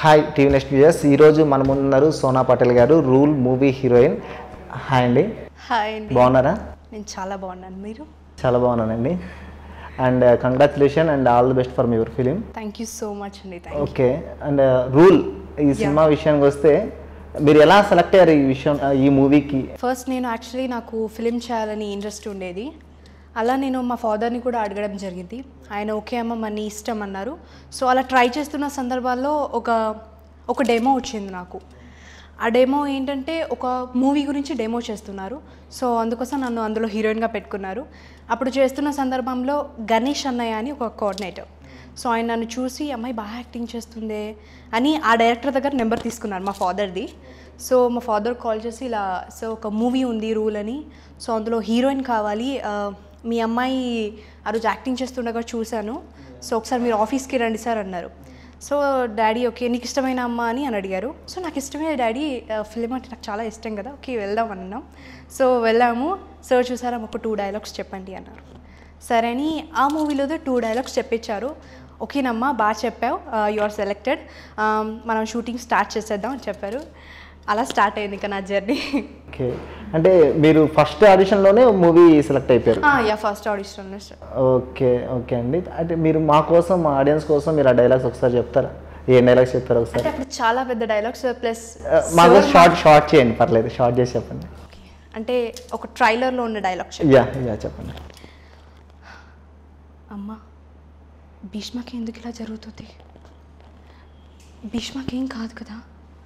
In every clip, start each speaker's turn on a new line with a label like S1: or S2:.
S1: Hi TV next viewers ఈరోజు మన ముందు ఉన్నారు Sona Patel garu rule movie heroine hi అండి
S2: హాయ్ అండి
S1: బాగున్నారా
S2: నేను చాలా బాగున్నాను మీరు
S1: చాలా బాగున్నానండి and congratulation and all the best for your film
S2: thank you so much అండి థ్యాంక్
S1: ఓకే అండ్ రూల్ ఈ సినిమా విషయానికి వస్తే మీరు ఎలా సెలెక్ట్ అయ్యారు ఈ విషయం ఈ మూవీకి
S2: ఫస్ట్ నేను యాక్చువల్లీ నాకు ఫిలిం చేయాలని ఇంట్రెస్ట్ ఉండేది అలా నేను మా ఫాదర్ని కూడా అడగడం జరిగింది ఆయన ఓకే అమ్మ మన ఇష్టం అన్నారు సో అలా ట్రై చేస్తున్న సందర్భాల్లో ఒక ఒక డెమో వచ్చింది నాకు ఆ డెమో ఏంటంటే ఒక మూవీ గురించి డెమో చేస్తున్నారు సో అందుకోసం నన్ను అందులో హీరోయిన్గా పెట్టుకున్నారు అప్పుడు చేస్తున్న సందర్భంలో గణేష్ అన్నయ్య అని ఒక కోఆర్డినేటర్ సో ఆయన నన్ను చూసి అమ్మాయి బాగా యాక్టింగ్ చేస్తుందే అని ఆ డైరెక్టర్ దగ్గర నెంబర్ తీసుకున్నారు మా ఫాదర్ది సో మా ఫాదర్ కాల్ చేసి ఇలా సో ఒక మూవీ ఉంది రూల్ అని సో అందులో హీరోయిన్ కావాలి ఆ, మీ అమ్మాయి ఆ రోజు యాక్టింగ్ చేస్తుండగా చూశాను సో ఒకసారి మీరు ఆఫీస్కి రండి సార్ అన్నారు సో డాడీ ఓకే నీకు ఇష్టమైన అమ్మ అని అని అడిగారు సో నాకు ఇష్టమైన డాడీ ఫిలిం అంటే నాకు చాలా ఇష్టం కదా ఓకే వెళ్దాం అన్నాం సో వెళ్ళాము సార్ చూసారా ఒక టూ డైలాగ్స్ చెప్పండి అన్నారు సరే అని ఆ మూవీలో టూ డైలాగ్స్ చెప్పించారు ఓకేనమ్మా బాగా చెప్పావు యు ఆర్ సెలెక్టెడ్ మనం షూటింగ్ స్టార్ట్ చేసేద్దాం అని చెప్పారు అలా స్టార్ట్ అయింది ఇంకా నా జర్నీ
S1: ఓకే అంటే మీరు ఫస్ట్ ఆడిషన్లోనే మూవీ సెలెక్ట్ అయిపోయారు
S2: yeah first audition
S1: okay okay అండి అంటే మీరు మా కోసం మా ఆడియన్స్ కోసం మీరు ఆ డైలాగ్స్ ఒకసారి చెప్తారా ఏ డైలాగ్స్ చెప్తారా ఒకసారి
S2: అంటే అప్పుడు చాలా పెద్ద డైలాగ్స్ ప్లస్
S1: మాకు షార్ట్ షార్ట్ చేయండి పర్లేదు షార్ట్ చేసి చెప్పండి
S2: అంటే ఒక ట్రైలర్లో ఉన్న డైలాగ్స్
S1: యా యా చెప్పండి
S2: అమ్మ భీష్మకి ఎందుకు ఇలా జరుగుతుంది భీష్మకి ఏం కాదు కదా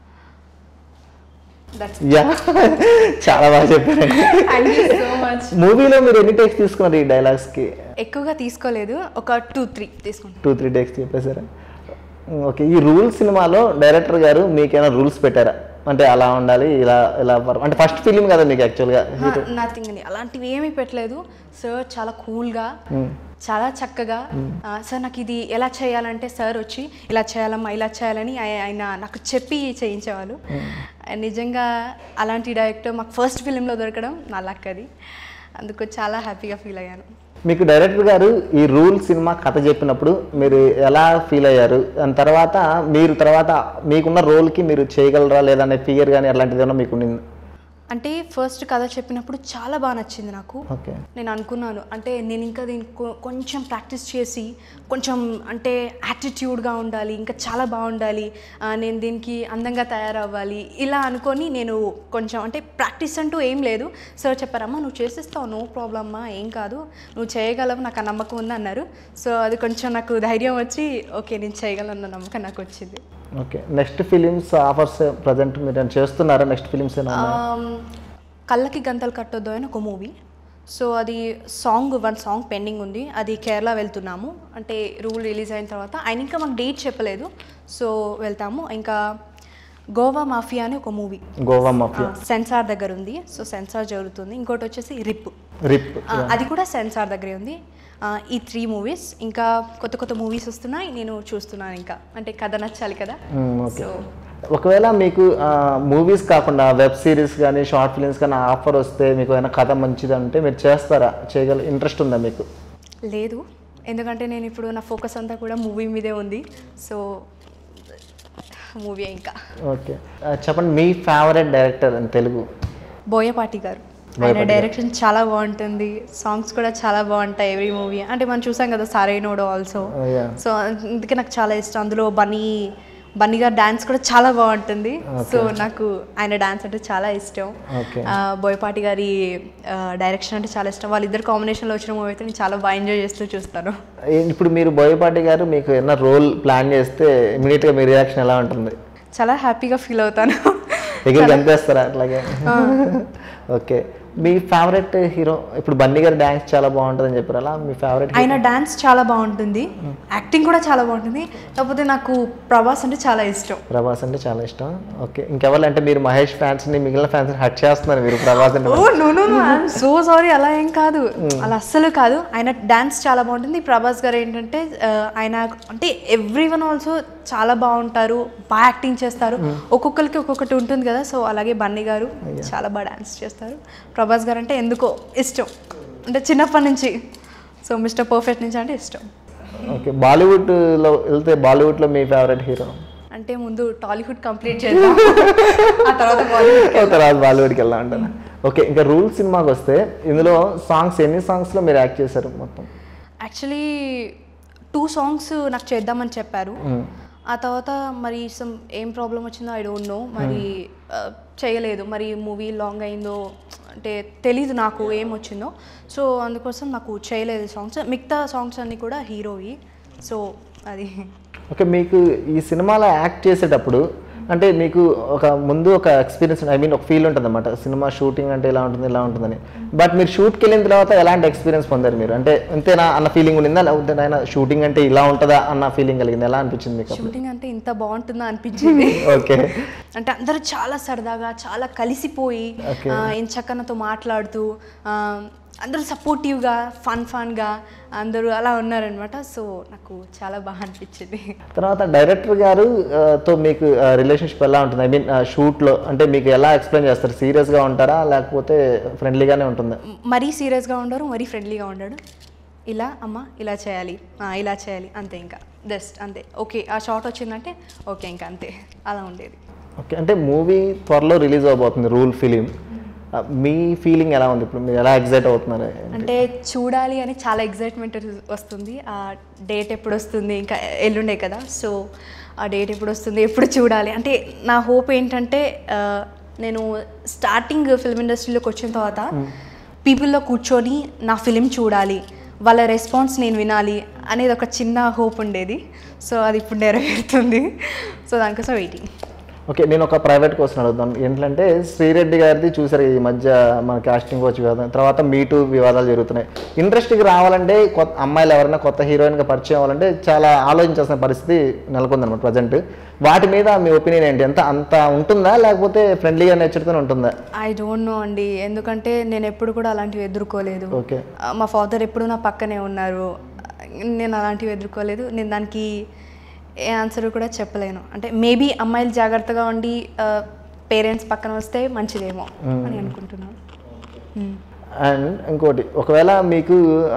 S2: దట్స్
S1: యా చాలా బాగా చెప్పారండి
S2: థ్యాంక్ యూ సో మచ్
S1: మూవీలో మీరు ఎన్ని టేక్స్ తీసుకున్నారు ఈ డైలాగ్స్కి
S2: ఎక్కువగా తీసుకోలేదు ఒక టూ త్రీ తీసుకుంటాను
S1: టూ త్రీ టేక్స్ చెప్పేశారా ఓకే ఈ రూల్ సినిమాలో డైరెక్టర్ గారు మీకేమైనా రూల్స్ పెట్టారా అంటే అలా ఉండాలి ఇలా ఇలా పర్- అంటే ఫస్ట్ ఫిలిం కదా మీకు యాక్చువల్గా
S2: నథింగ్ అండి అలాంటివి ఏమీ పెట్టలేదు సార్ చాలా కూల్గా చాలా చక్కగా ఆ, సార్ నాకు ఇది ఎలా చేయాలంటే సార్ వచ్చి ఇలా చేయాలమ్మా ఇలా చేయాలని ఆయ- ఆయన నాకు చెప్పి చేయించేవాళ్ళు నిజంగా అలాంటి డైరెక్టర్ మాకు ఫస్ట్ ఫిలింలో దొరకడం నా లక్ అది అందుకు చాలా హ్యాపీగా ఫీల్ అయ్యాను
S1: మీకు డైరెక్టర్ గారు ఈ రూల్ సినిమా కథ చెప్పినప్పుడు మీరు ఎలా ఫీల్ అయ్యారు దాని తర్వాత మీరు తర్వాత మీకున్న రోల్కి మీరు చేయగలరా లేదా అనే ఫియర్ కానీ అలాంటిది ఏమన్నా మీకు ఉండింది
S2: అంటే ఫస్ట్ కథ చెప్పినప్పుడు చాలా బాగా నచ్చింది నాకు
S1: ఓకే
S2: నేను అనుకున్నాను అంటే నేను ఇంకా దీన్ని కొ- కొంచెం ప్రాక్టీస్ చేసి కొంచెం అంటే యాటిట్యూడ్గా ఉండాలి ఇంకా చాలా బాగుండాలి ఆ, నేను దీనికి అందంగా తయారవ్వాలి ఇలా అనుకొని నేను కొంచెం అంటే ప్రాక్టీస్ అంటూ ఏం లేదు సార్ చెప్పారమ్మా నువ్వు చేసేస్తావు నో ప్రాబ్లమ్ అమ్మా ఏం కాదు నువ్వు చేయగలవు నాకు ఆ నమ్మకం ఉంది అన్నారు సో అది కొంచెం నాకు ధైర్యం వచ్చి ఓకే నేను చేయగలను నమ్మకం నాకు వచ్చింది
S1: okay next films offers present మీరు ఏమైనా చేస్తున్నారా నెక్స్ట్ ఫిలిమ్స్ ఏమైనా
S2: ఆమ్, కళ్ళకి గంతలు కట్టొద్దు అని ఒక మూవీ సో అది సాంగ్ వన్ సాంగ్ పెండింగ్ ఉంది అది కేరళ వెళ్తున్నాము అంటే రూల్ రిలీజ్ అయిన తర్వాత ఆయన ఇంకా మాకు డేట్ చెప్పలేదు సో వెళ్తాము ఇంకా గోవా మాఫియా అని ఒక మూవీ
S1: గోవా మాఫియా
S2: సెన్సార్ దగ్గర ఉంది సో సెన్సార్ జరుగుతుంది ఇంకోటి వచ్చేసి రిప్
S1: రిప్
S2: ఆ, అది కూడా సెన్సార్ దగ్గరే ఉంది ఆ, ఈ త్రీ మూవీస్ ఇంకా కొత్త కొత్త మూవీస్ వస్తున్నాయి నేను చూస్తున్నాను ఇంకా అంటే కథ నచ్చాలి కదా
S1: ఓకే
S2: సో
S1: ఒకవేళ మీకు మూవీస్ కాకుండా వెబ్ సిరీస్ కానీ షార్ట్ ఫిలిమ్స్ కానీ ఆఫర్ వస్తే మీకు ఏమైనా కథ మంచిది అంటే మీరు చేస్తారా చేయగల ఇంట్రెస్ట్ ఉందా మీకు
S2: లేదు ఎందుకంటే నేను ఇప్పుడు నా ఫోకస్ అంతా కూడా మూవీ మీదే ఉంది సో మూవీ ఇంకా
S1: ఓకే చెప్పండి మీ ఫేవరెట్ డైరెక్టర్ అని తెలుగు
S2: బోయపాటి గారు ఆయన డైరెక్షన్ చాలా బాగుంటుంది సాంగ్స్ కూడా చాలా బాగుంటాయి ఎవ్రీ మూవీ అంటే మనం చూసాం కదా సారైనోడో ఆల్సో
S1: Oh, yeah.
S2: సో అందుకే నాకు చాలా ఇష్టం అందులో బన్నీ బన్నీ గారు డాన్స్ కూడా చాలా బాగుంటుంది సో నాకు ఆయన డాన్స్ అంటే చాలా ఇష్టం
S1: ఓకే
S2: ఆ, బోయపాటి గారి డైరెక్షన్ అంటే చాలా ఇష్టం వాళ్ళిద్దరు కాంబినేషన్లో వచ్చిన మూవీ అయితే నేను చాలా బాగా ఎంజాయ్ చేస్తూ చూస్తాను
S1: ఇప్పుడు మీరు బోయపాటి గారు మీకు ఏమైనా రోల్ ప్లాన్ చేస్తే ఇమీడియట్గా మీ రియాక్షన్ ఎలా ఉంటుంది
S2: చాలా హ్యాపీగా ఫీల్ అవుతాను
S1: ఎగిరి కనిపిస్తారా అట్లాగే ఓకే మీ ఫేవరెట్ హీరో ఇప్పుడు బన్నీ గారి డ్యాన్స్ చాలా బాగుంటుందని చెప్పారు అలా మీ ఫేవరెట్
S2: ఆయన డాన్స్ చాలా బాగుంటుంది యాక్టింగ్ కూడా చాలా బాగుంటుంది కాకపోతే నాకు ప్రభాస్ అంటే చాలా ఇష్టం
S1: ప్రభాస్ అంటే చాలా ఇష్టం ఓకే ఇంకెవరు అంటే మీరు మహేష్ ఫ్యాన్స్ని మిగిలిన ఫ్యాన్స్ని హట్ చేస్తున్నారు మీరు ప్రభాస్ అంటే
S2: oh no no no I'm so sorry అలా ఏం కాదు అలా అస్సలు కాదు ఆయన డాన్స్ చాలా బాగుంటుంది ప్రభాస్ గారు ఏంటంటే ఆ, ఆయన అంటే ఎవ్రీ వన్ ఆల్సో చాలా బాగుంటారు బాగా యాక్టింగ్ చేస్తారు ఒక్కొక్కరికి ఒక్కొక్కటి ఉంటుంది కదా సో అలాగే బన్నీ గారు చాలా బాగా డాన్స్ చేస్తారు ప్రభాస్ గారు అంటే ఎందుకో ఇష్టం అంటే చిన్నప్పటి నుంచి సో మిస్టర్ పర్ఫెక్ట్ నుంచి అంటే ఇష్టం
S1: ఓకే బాలీవుడ్లో వెళ్తే బాలీవుడ్లో మీ ఫేవరెట్ హీరో
S2: అంటే ముందు టాలీవుడ్ కంప్లీట్ చేద్దాం ఆ తర్వాత బాలీవుడ్
S1: తర్వాత బాలీవుడ్కి వెళ్దాం అంటారా ఓకే ఇంకా రూల్ సినిమాకి వస్తే ఇందులో సాంగ్స్ ఎన్ని సాంగ్స్లో మీరు యాక్ట్ చేశారు మొత్తం
S2: యాక్చువల్లీ టూ సాంగ్స్ నాకు చేద్దామని చెప్పారు ఆ తర్వాత మరి సమ్ ఏం ప్రాబ్లం వచ్చిందో ఐ డోంట్ నో మరి ఆ, చేయలేదు మరి మూవీ లాంగ్ అయిందో అంటే తెలీదు నాకు ఏం వచ్చిందో సో అందుకోసం నాకు చేయలేదు సాంగ్స్ మిగతా సాంగ్స్ అన్నీ కూడా హీరోవి సో అది
S1: ఓకే మీకు ఈ సినిమాలో యాక్ట్ చేసేటప్పుడు అంటే మీకు ఒక ముందు ఒక ఎక్స్పీరియన్స్ ఐ మీన్ ఒక ఫీల్ ఉంటుంది అనమాట సినిమా షూటింగ్ అంటే ఇలా ఉంటుంది ఇలా ఉంటుందని బట్ మీరు షూట్కి వెళ్ళిన తర్వాత ఎలాంటి ఎక్స్పీరియన్స్ పొందారు మీరు అంటే ఇంతేనా అన్న ఫీలింగ్ ఉండిందా లేకపోతే ఆయన షూటింగ్ అంటే ఇలా ఉంటుందా అన్న ఫీలింగ్ కలిగింది ఎలా అనిపించింది మీకు అప్పుడు
S2: షూటింగ్ అంటే ఇంత బాగుంటుందా అనిపించింది
S1: ఓకే
S2: అంటే అందరూ చాలా సరదాగా చాలా కలిసిపోయి
S1: Okay.
S2: ఎంచక్కనతో మాట్లాడుతూ ఆ, అందరూ సపోర్టివ్గా ఫన్ ఫన్గా అందరూ అలా ఉన్నారనమాట సో నాకు చాలా బాగా అనిపించింది
S1: తర్వాత డైరెక్టర్ గారు ఆ, తో మీకు రిలేషన్షిప్ ఎలా ఉంటుంది ఐ మీన్ షూట్లో అంటే మీకు ఎలా ఎక్స్ప్లెయిన్ చేస్తారు సీరియస్గా ఉంటారా లేకపోతే ఫ్రెండ్లీగానే ఉంటుందా
S2: మరీ సీరియస్గా ఉండరు మరీ ఫ్రెండ్లీగా ఉండడు ఇలా అమ్మ ఇలా చేయాలి ఆ, ఇలా చేయాలి అంతే ఇంకా జస్ట్ అంతే ఓకే ఆ షార్ట్ వచ్చిందంటే ఓకే ఇంకా అంతే అలా ఉండేది
S1: ఓకే అంటే మూవీ త్వరలో రిలీజ్ అవబోతుంది రూల్ ఫిలిం మీ ఫీలింగ్ ఎలా ఉంది ఇప్పుడు మీరు ఎలా ఎగ్జైట్ అవుతున్నారు
S2: అంటే చూడాలి అని చాలా ఎగ్జైట్మెంట్ వస్తుంది ఆ డేట్ ఎప్పుడు వస్తుంది ఇంకా ఎల్లుండే కదా సో ఆ డేట్ ఎప్పుడు వస్తుంది ఎప్పుడు చూడాలి అంటే నా హోప్ ఏంటంటే ఆ, నేను స్టార్టింగ్ ఫిల్మ్ ఇండస్ట్రీలోకి వచ్చిన తర్వాత పీపుల్లో కూర్చొని నా ఫిలిం చూడాలి వాళ్ళ రెస్పాన్స్ నేను వినాలి అనేది ఒక చిన్న హోప్ ఉండేది సో అది ఇప్పుడు నెరవేరుతుంది సో దానికోసం వెయిటింగ్
S1: ఓకే నేను ఒక ప్రైవేట్ క్వశ్చన్ అడుగుతాను ఏంటంటే శ్రీరెడ్డి గారిది చూసారు ఈ మధ్య మన కాస్టింగ్ వచ్చి వివాదం తర్వాత మీటూ వివాదాలు జరుగుతున్నాయి ఇండస్ట్రీకి రావాలంటే కొత్త అమ్మాయిలు ఎవరైనా కొత్త హీరోయిన్గా పరిచయం అవ్వాలంటే చాలా ఆలోచించాల్సిన పరిస్థితి నెలకొందనమాట ప్రజెంట్ వాటి మీద మీ ఒపీనియన్ ఏంటి ఎంత అంత ఉంటుందా లేకపోతే ఫ్రెండ్లీగా నేర్చుకుని ఉంటుందా
S2: ఐ డోంట్ నో అండి ఎందుకంటే నేను ఎప్పుడు కూడా అలాంటివి ఎదుర్కోలేదు
S1: ఓకే
S2: ఆ, మా ఫాదర్ ఎప్పుడు నా పక్కనే ఉన్నారు నేను అలాంటివి ఎదుర్కోలేదు నేను దానికి ఏ ఆన్సర్ కూడా చెప్పలేను అంటే మేబీ అమ్మాయిలు జాగ్రత్తగా ఉండి పేరెంట్స్ పక్కన వస్తే మంచిదేమో అని అనుకుంటున్నాను మ్మ్.
S1: అండ్ ఇంకోటి ఒకవేళ మీకు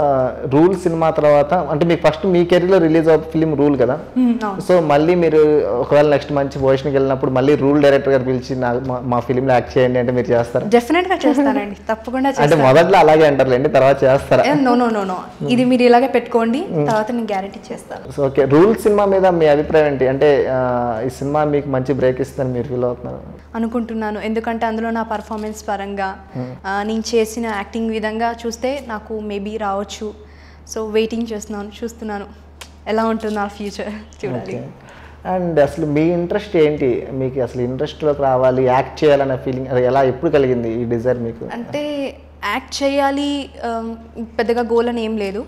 S1: రూల్ సినిమా తర్వాత అంటే మీకు ఫస్ట్ మీ కెరీర్లో రిలీజ్ అవ్వ ఫిలిం రూల్ కదా
S2: మ్మ్, అవును.
S1: సో మళ్ళీ మీరు ఒకవేళ నెక్స్ట్ మంచి పొజిషన్కి వెళ్ళినప్పుడు మళ్ళీ రూల్ డైరెక్టర్ గారు పిలిచి నా మా- మా ఫిలింలో యాక్ట్ చేయండి అంటే మీరు చేస్తారా
S2: డెఫినెట్గా చేస్తానండి తప్పకుండా
S1: అంటే
S2: చేస్తాను
S1: మొదట్లో అలాగే అంటారులేండి తర్వాత చేస్తారా
S2: నో నో నో నో ఇది మీరు ఇలాగే పెట్టుకోండి తర్వాత నేను గ్యారంటీ చేస్తాను
S1: సో ఓకే రూల్ సినిమా మీద మీ అభిప్రాయం ఏంటి అంటే ఆ, ఈ సినిమా మీకు మంచి బ్రేక్ ఇస్తుందని మీరు ఫీల్ అవుతున్నారు
S2: అనుకుంటున్నాను ఎందుకంటే అందులో నా పర్ఫార్మెన్స్ పరంగా ఆ, నేను చేసిన యాక్టింగ్ విధంగా చూస్తే నాకు మేబీ రావచ్చు సో వెయిటింగ్ చేస్తున్నాను చూస్తున్నాను ఎలా ఉంటుంది నా ఫ్యూచర్ చూడాలి
S1: అండ్ అసలు మీ ఇంట్రెస్ట్ ఏంటి మీకు అసలు ఇంట్రెస్ట్లోకి రావాలి యాక్ట్ చేయాలనే ఫీలింగ్ అది ఎలా ఎప్పుడు కలిగింది ఈ డిజైర్ మీకు
S2: అంటే యాక్ట్ చేయాలి ఆ, పెద్దగా గోల్ అని ఏం లేదు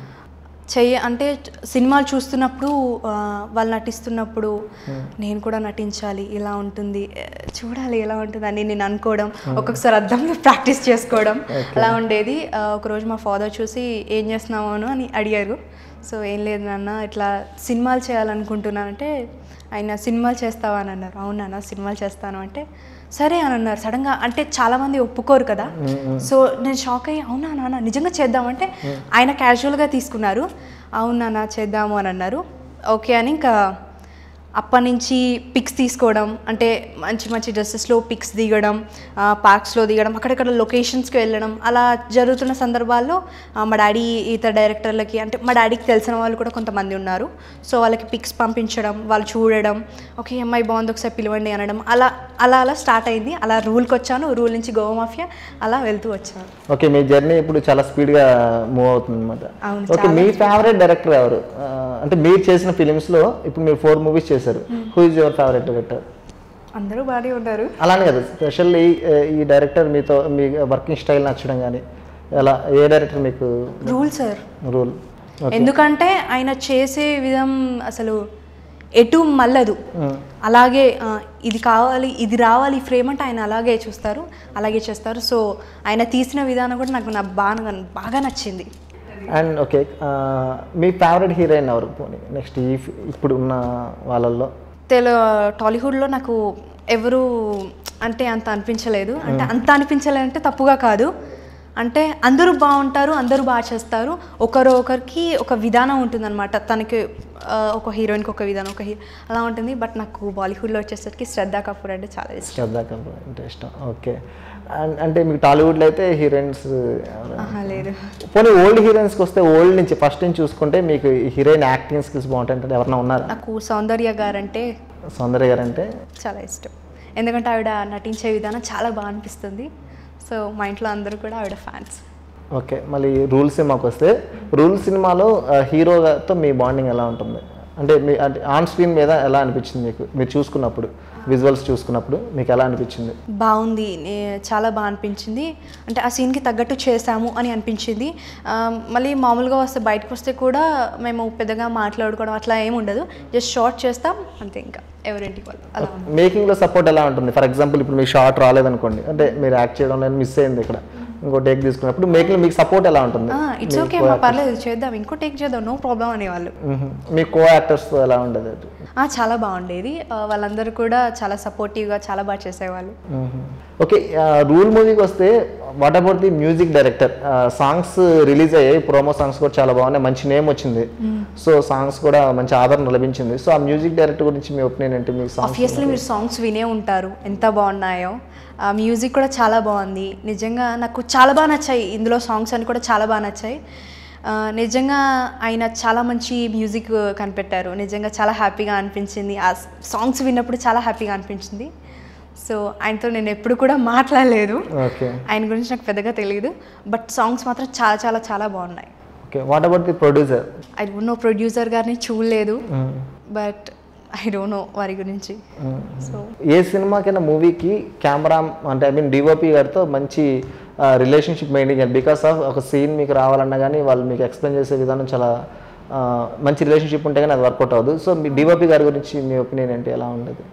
S2: చెయ్య అంటే సినిమాలు చూస్తున్నప్పుడు ఆ, వాళ్ళు నటిస్తున్నప్పుడు నేను కూడా నటించాలి ఇలా ఉంటుంది ఏ, చూడాలి ఎలా ఉంటుంది అని నేను అనుకోవడం ఒక్కొక్కసారి అద్దంలో ప్రాక్టీస్ చేసుకోవడం అలా ఉండేది ఆ, ఒకరోజు మా ఫాదర్ చూసి ఏం చేస్తున్నావు అని అడిగారు సో ఏం లేదు నాన్న ఇట్లా సినిమాలు చేయాలనుకుంటున్నానంటే ఆయన సినిమాలు చేస్తావా అని అన్నారు అవును నాన్న సినిమాలు చేస్తాను అంటే సరే అని అన్నారు సడన్గా అంటే చాలామంది ఒప్పుకోరు కదా సో నేను షాక్ అయ్యి అవునా నాన్న నిజంగా చేద్దామంటే ఆయన క్యాజువల్గా తీసుకున్నారు అవును నాన్న చేద్దాము అని అన్నారు ఓకే అని ఇంకా అప్పటి నుంచి పిక్స్ తీసుకోవడం అంటే మంచి మంచి డ్రెస్సెస్లో పిక్స్ దిగడం పార్క్స్లో దిగడం అక్కడక్కడ లొకేషన్స్కి వెళ్ళడం అలా జరుగుతున్న సందర్భాల్లో ఆ, మా డాడీ ఇతర డైరెక్టర్లకి అంటే మా డాడీకి తెలిసిన వాళ్ళు కూడా కొంతమంది ఉన్నారు సో వాళ్ళకి పిక్స్ పంపించడం వాళ్ళు చూడడం ఓకే ఈ అమ్మాయి బాగుంది ఒకసారి పిలవండి అనడం అలా అలా అలా స్టార్ట్ అయింది అలా రూల్కి వచ్చాను రూల్ నుంచి గోవా మాఫియా అలా వెళ్తూ వచ్చాను
S1: ఓకే మీ జర్నీ ఇప్పుడు చాలా స్పీడ్గా మూవ్ అవుతుంది అనమాట
S2: అవును,
S1: ఓకే మీ ఫేవరెట్ డైరెక్టర్ ఎవరు ఆ, అంటే మీరు చేసిన ఫిలిమ్స్లో ఇప్పుడు మీరు ఫోర్ మూవీస్ చేశారు who is your favourite director
S2: అందరూ బాగానే ఉన్నారు
S1: అలానే కదా స్పెషల్లీ ఈ డైరెక్టర్ మీతో మీ వర్కింగ్ స్టైల్ నచ్చడం కానీ ఎలా ఏ డైరెక్టర్ మీకు
S2: రూల్ సార్
S1: రూల్
S2: ఎందుకంటే ఆయన చేసే విధం అసలు ఎటు మల్లదు అలాగే ఆ, ఇది కావాలి ఇది రావాలి ఫ్రేమ్ అంటే ఆయన అలాగే చూస్తారు అలాగే చేస్తారు సో ఆయన తీసిన విధానం కూడా నాకు నా బాగా బాగా నచ్చింది
S1: అండ్ ఓకే మీ ఫేవరెట్ హీరోయిన్ ఎవరు పోనీ నెక్స్ట్ ఈ ఇప్పుడు ఉన్న వాళ్ళల్లో
S2: తెలు టాలీవుడ్లో నాకు ఎవరు అంటే అంత అనిపించలేదు అంటే అంత అనిపించలేదు అంటే తప్పుగా కాదు అంటే అందరూ బాగుంటారు అందరూ బాగా చేస్తారు ఒకరు ఒకరికి ఒక విధానం ఉంటుందన్నమాట తనకి ఆ, ఒక హీరోయిన్కి ఒక విధానం ఒక హీ అలా ఉంటుంది బట్ నాకు బాలీవుడ్లో వచ్చేసరికి శ్రద్ధా కపూర్ అంటే చాలా ఇష్టం
S1: శ్రద్ధా కపూర్ అంటే ఇష్టం ఓకే అండ్ అంటే మీకు టాలీవుడ్లో అయితే హీరోయిన్స్
S2: ఆహా, లేదు
S1: పోనీ ఓల్డ్ హీరోయిన్స్కి వస్తే ఓల్డ్ నుంచి ఫస్ట్ నుంచి చూసుకుంటే మీకు హీరోయిన్ యాక్టింగ్ స్కిల్స్ బాగుంటాయి అంటే ఎవరైనా ఉన్నారా
S2: నాకు సౌందర్య గారంటే
S1: సౌందర్య గారు అంటే
S2: చాలా ఇష్టం ఎందుకంటే ఆవిడ నటించే విధానం చాలా బాగా అనిపిస్తుంది సో మా ఇంట్లో అందరూ కూడా ఆవిడ ఫ్యాన్స్
S1: ఓకే మళ్ళీ రూల్ సినిమాకి వస్తే రూల్ సినిమాలో ఆ, హీరోతో మీ బాండింగ్ ఎలా ఉంటుంది అంటే మీ అంటే ఆన్ స్క్రీన్ మీద ఎలా అనిపించింది మీకు మీరు చూసుకున్నప్పుడు విజువల్స్ చూసుకున్నప్పుడు మీకు ఎలా అనిపించింది
S2: బాగుంది నే- చాలా బాగా అనిపించింది అంటే ఆ సీన్కి తగ్గట్టు చేసాము అని అనిపించింది ఆ, మళ్ళీ మామూలుగా వస్తే బయటకు వస్తే కూడా మేము పెద్దగా మాట్లాడుకోవడం అట్లా ఏమి ఉండదు జస్ట్ షార్ట్ చేస్తాం అంతే ఇంకా ఎవరింటికి వాళ్ళు అలా ఉంది.
S1: మేకింగ్లో సపోర్ట్ ఎలా ఉంటుంది ఫర్ ఎగ్జాంపుల్ ఇప్పుడు మీకు షార్ట్ రాలేదనుకోండి అంటే మీరు యాక్ట్ చేయడంలో మిస్ అయింది ఇక్కడ ఇంకో టేక్ తీసుకున్నప్పుడు మేకింగ్ మీకు సపోర్ట్ ఎలా ఉంటుంది
S2: ఇట్స్ ఓకే మా పర్లేదు చేద్దాం ఇంకో టేక్ చేద్దాం నో ప్రాబ్లం అనేవాళ్ళు
S1: మ్మ్. మీ కో యాక్టర్స్తో ఎలా ఉండేది అది
S2: ఆ, చాలా బాగుండేది ఆ, వాళ్ళందరూ కూడా చాలా సపోర్టివ్గా చాలా బాగా చేసేవాళ్ళు
S1: ఓకే రూల్ మూవీకి వస్తే what about the music director songs release అయ్యాయి ప్రోమో సాంగ్స్ కూడా చాలా బాగున్నాయి మంచి నేమ్ వచ్చింది సో సాంగ్స్ కూడా మంచి ఆదరణ లభించింది సో ఆ మ్యూజిక్ డైరెక్టర్ గురించి మీ ఒపీనియన్ ఏంటి మీకు సాంగ్స్
S2: ఆబ్వియస్లీ మీరు సాంగ్స్ వినే ఉంటారు ఎంత బాగున్నాయో ఆ మ్యూజిక్ కూడా చాలా బాగుంది నిజంగా నాకు చాలా బాగా నచ్చాయి ఇందులో సాంగ్స్ అని కూడా చాలా బాగా నచ్చాయి ఆ, నిజంగా ఆయన చాలా మంచి మ్యూజిక్ కనిపెట్టారు నిజంగా చాలా హ్యాపీగా అనిపించింది ఆ సాంగ్స్ విన్నప్పుడు చాలా హ్యాపీగా అనిపించింది సో ఆయనతో నేను ఎప్పుడు కూడా మాట్లాడలేదు
S1: ఓకే
S2: ఆయన గురించి నాకు పెద్దగా తెలియదు బట్ సాంగ్స్ మాత్రం చాలా చాలా చాలా బాగున్నాయి
S1: okay what about the producer
S2: I don't know producer గారిని చూడలేదు బట్ ఐ డోంట్ నో వారి గురించి సో
S1: ఏ సినిమాకైనా మూవీకి కెమెరా అంటే ఐ మీన్ డిఓపి గారితో మంచి రిలేషన్షిప్ మెయింటైన్ చేయాలి బికాస్ ఆఫ్ ఒక సీన్ మీకు రావాలన్నా కానీ వాళ్ళు మీకు ఎక్స్ప్లెయిన్ చేసే విధానం చాలా ఆ, మంచి రిలేషన్షిప్ ఉంటే కానీ అది వర్కౌట్ అవ్వదు సో మీ డిఓపి గారి గురించి మీ ఒపీనియన్ ఏంటి ఎలా ఉండేది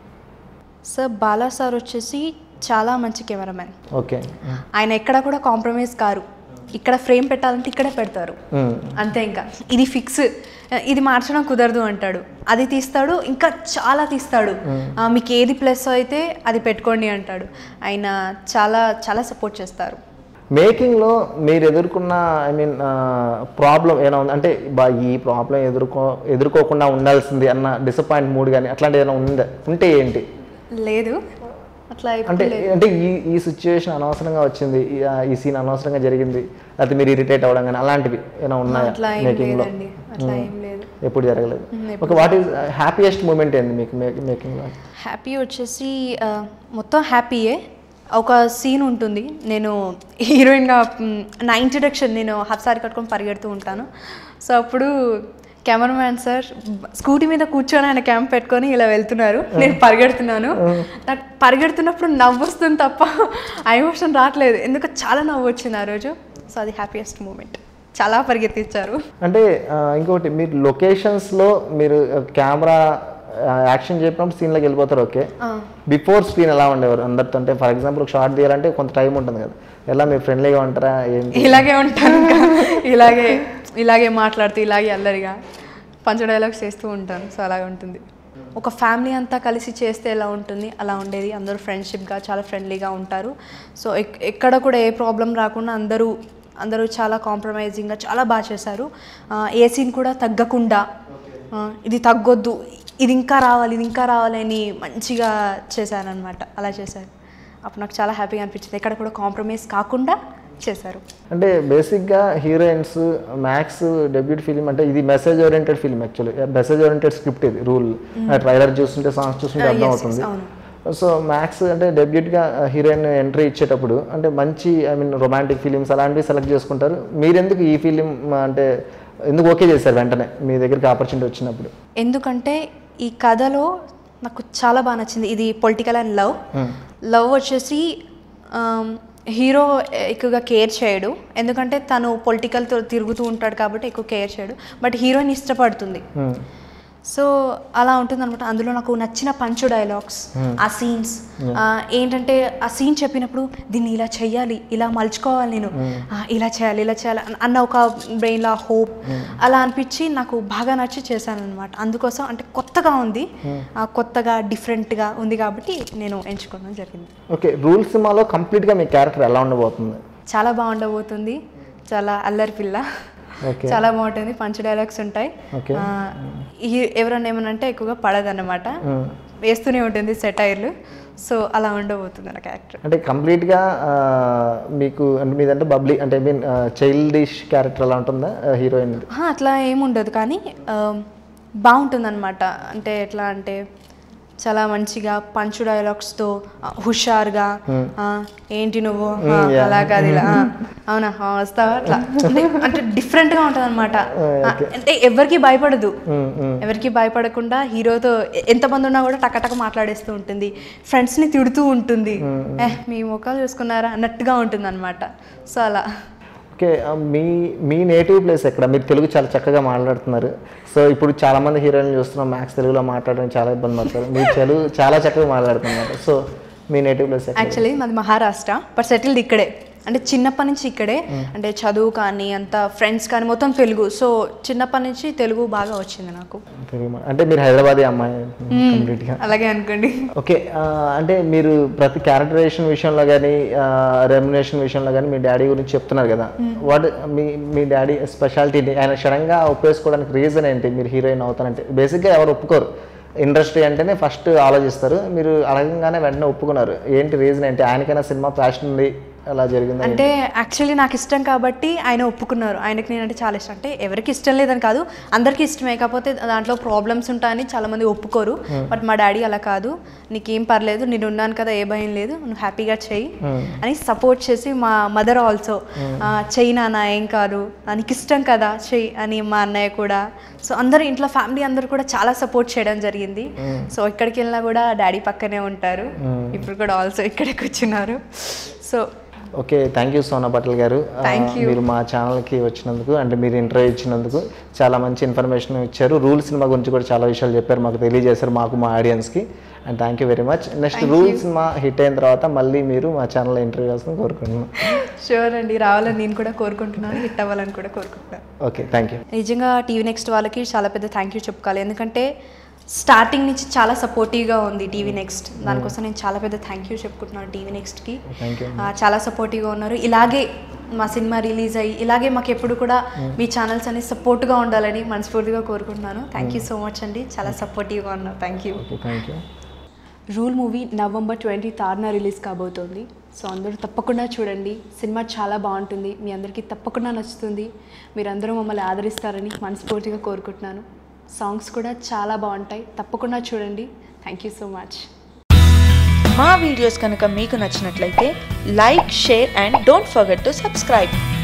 S2: సార్ బాలా సార్ వచ్చేసి చాలా మంచి కెమెరామెన్
S1: ఓకే
S2: ఆయన ఎక్కడ కూడా కాంప్రమైజ్ కారు ఇక్కడ ఫ్రేమ్ పెట్టాలంటే ఇక్కడే పెడతారు అంతే ఇంకా ఇది ఫిక్స్ ఇది మార్చడం కుదరదు అంటాడు అది తీస్తాడు ఇంకా చాలా తీస్తాడు ఆ, మీకు ఏది ప్లస్ అయితే అది పెట్టుకోండి అంటాడు ఆయన చాలా చాలా సపోర్ట్ చేస్తారు
S1: మేకింగ్లో మీరు ఎదుర్కొన్న ఐ మీన్ ప్రాబ్లం ఏమైనా ఉంది అంటే బా ఈ ప్రాబ్లం ఎదుర్కో ఎదుర్కోకుండా ఉండాల్సింది అన్న డిసప్పాయింట్ మూడ్ కానీ అట్లాంటిది ఏమైనా ఉందా ఉంటే ఏంటి
S2: లేదు అట్లా ఎప్పుడు
S1: అంటే
S2: లేదు.
S1: అంటే ఈ ఈ సిచ్యువేషన్ అనవసరంగా వచ్చింది ఈ- ఆ, ఈ సీన్ అనవసరంగా జరిగింది లేకపోతే మీరు ఇరిటేట్ అవ్వడం కానీ అలాంటివి ఏమైనా ఉన్నాయా
S2: అట్లా ఏం
S1: మేకింగ్లో
S2: లేదండి అట్లా ఏం లేదు
S1: ఎప్పుడు జరగలేదు okay what is happiest moment ఏంది మీకు మేకింగ్లో
S2: హ్యాపీ వచ్చేసి ఆ, మొత్తం హ్యాపీయే ఒక సీన్ ఉంటుంది నేను హీరోయిన్గా మ్, నా ఇంట్రడక్షన్ నేను హాఫ్ సారీ కట్టుకొని పరిగెడుతూ ఉంటాను సో అప్పుడు కెమెరామ్యాన్ సార్ స్కూటీ మీద కూర్చొని ఆయన క్యాంప్ పెట్టుకొని ఇలా వెళ్తున్నారు నేను పరిగెడుతున్నాను నాకు పరిగెడుతున్నప్పుడు నవ్వు వస్తుంది తప్ప ఆ ఎమోషన్ రావట్లేదు ఎందుకు చాలా నవ్వు వచ్చింది ఆ రోజు సో అది హ్యాపీయెస్ట్ మూమెంట్ చాలా పరిగెత్తించారు
S1: అంటే ఆ, ఇంకొకటి మీరు లొకేషన్స్లో మీరు కెమెరా యాక్షన్ చెప్పినప్పుడు సీన్లోకి వెళ్ళిపోతారు ఓకే బిఫోర్ స్క్రీన్ ఎలా ఉండేవారు అందరితో అంటే ఫర్ ఎగ్జాంపుల్ ఒక షార్ట్ తీయాలంటే కొంత టైం ఉంటుంది కదా ఎలా మీరు ఫ్రెండ్లీగా ఉంటారా ఏంటి
S2: ఇలాగే ఉంటాను ఇంకా. ఇలాగే ఇలాగే మాట్లాడుతూ ఇలాగే అల్లరిగా పంచ డైలాగ్స్ చేస్తూ ఉంటాను సో అలాగే ఉంటుంది ఒక ఫ్యామిలీ అంతా కలిసి చేస్తే ఎలా ఉంటుంది అలా ఉండేది అందరూ ఫ్రెండ్షిప్గా చాలా ఫ్రెండ్లీగా ఉంటారు సో ఎక్- ఎక్కడ కూడా ఏ ప్రాబ్లం రాకుండా అందరూ అందరూ చాలా కాంప్రమైజింగ్గా చాలా బాగా చేశారు ఆ, ఏ సీన్ కూడా తగ్గకుండా ఆ, ఇది తగ్గొద్దు ఇది ఇంకా రావాలి ఇది ఇంకా రావాలి అని మంచిగా చేశారనమాట అలా చేశారు అప్పుడు నాకు చాలా హ్యాపీగా అనిపించింది ఎక్కడ కూడా కాంప్రమైజ్ కాకుండా చేశారు
S1: అంటే బేసిక్గా హీరోయిన్స్ మ్యాక్స్ డెబ్యూట్ ఫిలిం అంటే ఇది message oriented film actually message oriented script ఇది రూల్ ట్రైలర్ చూస్తుంటే సాంగ్స్ చూస్తుంటే
S2: Ah,
S1: అర్థం
S2: yes,
S1: అవుతుంది
S2: yes, అవును.
S1: సో మ్యాక్స్ అంటే డెబ్యూట్గా హీరోయిన్ ఎంట్రీ ఇచ్చేటప్పుడు అంటే మంచి ఐ మీన్ రొమాంటిక్ ఫిలిమ్స్ అలాంటివి సెలెక్ట్ చేసుకుంటారు మీరెందుకు ఈ ఫిలిం అంటే ఎందుకు ఓకే చేశారు వెంటనే మీ దగ్గరికి ఆపర్చునిటీ వచ్చినప్పుడు
S2: ఎందుకంటే ఈ కథలో నాకు చాలా బాగా నచ్చింది ఇది పొలిటికల్ అండ్ లవ్ లవ్ వచ్చేసి ఆమ్, హీరో ఎక్కువగా కేర్ చేయడు ఎందుకంటే తను పొలిటికల్తో తిరుగుతూ ఉంటాడు కాబట్టి ఎక్కువ కేర్ చేయడు బట్ హీరోయిన్ ఇష్టపడుతుంది
S1: Hmm.
S2: సో అలా ఉంటుంది అనమాట అందులో నాకు నచ్చిన పంచు డైలాగ్స్ ఆ సీన్స్ ఏంటంటే ఆ సీన్ చెప్పినప్పుడు దీన్ని ఇలా చెయ్యాలి ఇలా మలుచుకోవాలి నేను ఆ, ఇలా చేయాలి ఇలా చేయాలి అన్న- అన్న ఒక బ్రెయిన్లో హోప్ అలా అనిపించి నాకు బాగా నచ్చి చేశాను అనమాట అందుకోసం అంటే కొత్తగా ఉంది ఆ, కొత్తగా డిఫరెంట్గా ఉంది కాబట్టి నేను ఎంచుకోవడం జరిగింది
S1: ఓకే రూల్ సినిమాలో కంప్లీట్గా మీ క్యారెక్టర్ ఎలా ఉండబోతుంది
S2: చాలా బాగుండబోతుంది చాలా అల్లరి పిల్ల
S1: ఓకే
S2: చాలా బాగుంటుంది పంచ్ డైలాగ్స్ ఉంటాయి
S1: ఓకే
S2: ఆ, ఈ ఎవరన్నా ఏమన్నా అంటే ఎక్కువగా పడదన్నమాట వేస్తూనే ఉంటుంది సెటైర్లు సో అలా ఉండబోతుంది నా క్యారెక్టర్
S1: అంటే కంప్లీట్గా మీకు అంటే మీదంటే బబ్లీ అంటే మీన్ చైల్డిష్ క్యారెక్టర్ అలా ఉంటుందా హీరోయిన్
S2: అట్లా ఏముండదు కానీ బాగుంటుంది అనమాట అంటే ఎట్లా అంటే చాలా మంచిగా పంచు డైలాగ్స్తో హుషారుగా ఆ, ఏంటి నువ్వు ఆ, అలా కాదు ఇలా ఆ, అవునా ఆ, వస్తావా అట్లా అంటే అంటే డిఫరెంట్గా ఉంటుంది అనమాట అంటే ఎవరికి భయపడదు ఎవరికి భయపడకుండా హీరోతో ఎ- ఎంతమంది ఉన్నా కూడా టకటక మాట్లాడేస్తూ ఉంటుంది ఫ్రెండ్స్ని తిడుతూ ఉంటుంది ఏ మీ ముఖాలు చూసుకున్నారా అన్నట్టుగా ఉంటుంది అనమాట సో అలా
S1: ఓకే ఆ, మీ మీ నేటివ్ ప్లేస్ ఎక్కడ మీరు తెలుగు చాలా చక్కగా మాట్లాడుతున్నారు సో ఇప్పుడు చాలా మంది హీరోయిన్లు చూస్తున్నాం మ్యాథ్స్ తెలుగులో మాట్లాడడం చాలా ఇబ్బంది పడతారు మీరు తెలుగు చాలా చక్కగా మాట్లాడుతున్నారు సో మీ నేటివ్ ప్లేస్ ఎక్కడ
S2: యాక్చువల్లీ మాది మహారాష్ట్ర బట్ సెటిల్డ్ ఇక్కడే అంటే చిన్నప్పటి నుంచి ఇక్కడే అంటే చదువు కానీ అంత ఫ్రెండ్స్ కానీ మొత్తం తెలుగు సో చిన్నప్పటి నుంచి తెలుగు బాగా వచ్చింది నాకు
S1: తెలుగు మా- అంటే మీరు హైదరాబాదీ అమ్మాయి కంప్లీట్గా
S2: అలాగే అనుకోండి
S1: ఓకే ఆ, అంటే మీరు ప్రతి క్యారెక్టరైజేషన్ విషయంలో కానీ రెమ్యునేషన్ విషయంలో కానీ మీ డాడీ గురించి చెప్తున్నారు కదా వాట్ మీ మీ డాడీ స్పెషాలిటీ ఆయన సడన్గా ఒప్పేసుకోవడానికి రీజన్ ఏంటి మీరు హీరోయిన్ అవుతానంటే బేసిక్గా ఎవరు ఒప్పుకోరు ఇండస్ట్రీ అంటేనే ఫస్ట్ ఆలోచిస్తారు మీరు అడగంగానే వెంటనే ఒప్పుకున్నారు ఏంటి రీజన్ ఏంటి ఆయనకైనా సినిమా ప్యాషన్ ఉంది అలా జరిగింది
S2: అంటే యాక్చువల్లీ నాకు ఇష్టం కాబట్టి ఆయన ఒప్పుకున్నారు ఆయనకి నేనంటే చాలా ఇష్టం అంటే ఎవరికి ఇష్టం లేదని కాదు అందరికీ ఇష్టమే కాకపోతే దాంట్లో ప్రాబ్లమ్స్ ఉంటాయని చాలా మంది ఒప్పుకోరు బట్ మా డాడీ అలా కాదు నీకేం పర్లేదు నేను ఉన్నాను కదా ఏ భయం లేదు నువ్వు హ్యాపీగా చెయ్యి అని సపోర్ట్ చేసి మా మదర్ ఆల్సో చెయ్యి నాన్న ఏం కాదు నీకు ఇష్టం కదా చెయ్యి అని మా అన్నయ్య కూడా సో అందరూ ఇంట్లో ఫ్యామిలీ అందరూ కూడా చాలా సపోర్ట్ చేయడం జరిగింది సో ఎక్కడికి వెళ్ళినా కూడా డాడీ పక్కనే ఉంటారు ఇప్పుడు కూడా ఆల్సో ఇక్కడే కూర్చున్నారు so
S1: okay thank you Sona Patel garu ఆ,
S2: Thank you.
S1: మీరు మా ఛానల్కి వచ్చినందుకు అంటే మీరు ఇంటర్వ్యూ ఇచ్చినందుకు చాలా మంచి ఇన్ఫర్మేషన్ ఇచ్చారు రూల్ సినిమా గురించి కూడా చాలా విషయాలు చెప్పారు మాకు తెలియజేశారు మాకు మా ఆడియన్స్కి and thank you very much next rule cinema hit అయిన తర్వాత మళ్ళీ మీరు మా ఛానల్లో ఇంటర్వ్యూ చేస్తాను కోరుకుంటున్నాను
S2: షూర్ అండి రావాలని నేను కూడా కోరుకుంటున్నాను హిట్ అవ్వాలని కూడా కోరుకుంటున్నాను
S1: ఓకే థ్యాంక్ యూ
S2: నిజంగా టీవీ నెక్స్ట్ వాళ్ళకి చాలా పెద్ద థ్యాంక్ యూ చెప్పుకోవాలి ఎందుకంటే స్టార్టింగ్ నుంచి చాలా సపోర్టివ్గా ఉంది టీవీ నెక్స్ట్ దానికోసం నేను చాలా పెద్ద థ్యాంక్ యూ చెప్పుకుంటున్నాను టీవీ నెక్స్ట్కి
S1: థ్యాంక్ యూ
S2: చాలా సపోర్టివ్గా ఉన్నారు ఇలాగే మా సినిమా రిలీజ్ అయ్యి ఇలాగే మాకు ఎప్పుడు కూడా మీ ఛానల్స్ అనేవి సపోర్ట్గా ఉండాలని మనస్ఫూర్తిగా కోరుకుంటున్నాను థ్యాంక్ యూ సో మచ్ అండి చాలా సపోర్టివ్గా ఉన్నారు thank you
S1: okay thank you
S2: rule movie November twenty థర్డ్న రిలీజ్ కాబోతోంది సో అందరూ తప్పకుండా చూడండి సినిమా చాలా బాగుంటుంది మీ అందరికీ తప్పకుండా నచ్చుతుంది మీరందరూ మమ్మల్ని ఆదరిస్తారని మనస్ఫూర్తిగా కోరుకుంటున్నాను సాంగ్స్ కూడా చాలా బాగుంటాయి తప్పకుండా చూడండి థ్యాంక్ యూ సో మచ్
S3: మా వీడియోస్ కనుక మీకు నచ్చినట్లయితే like share and don't forget to subscribe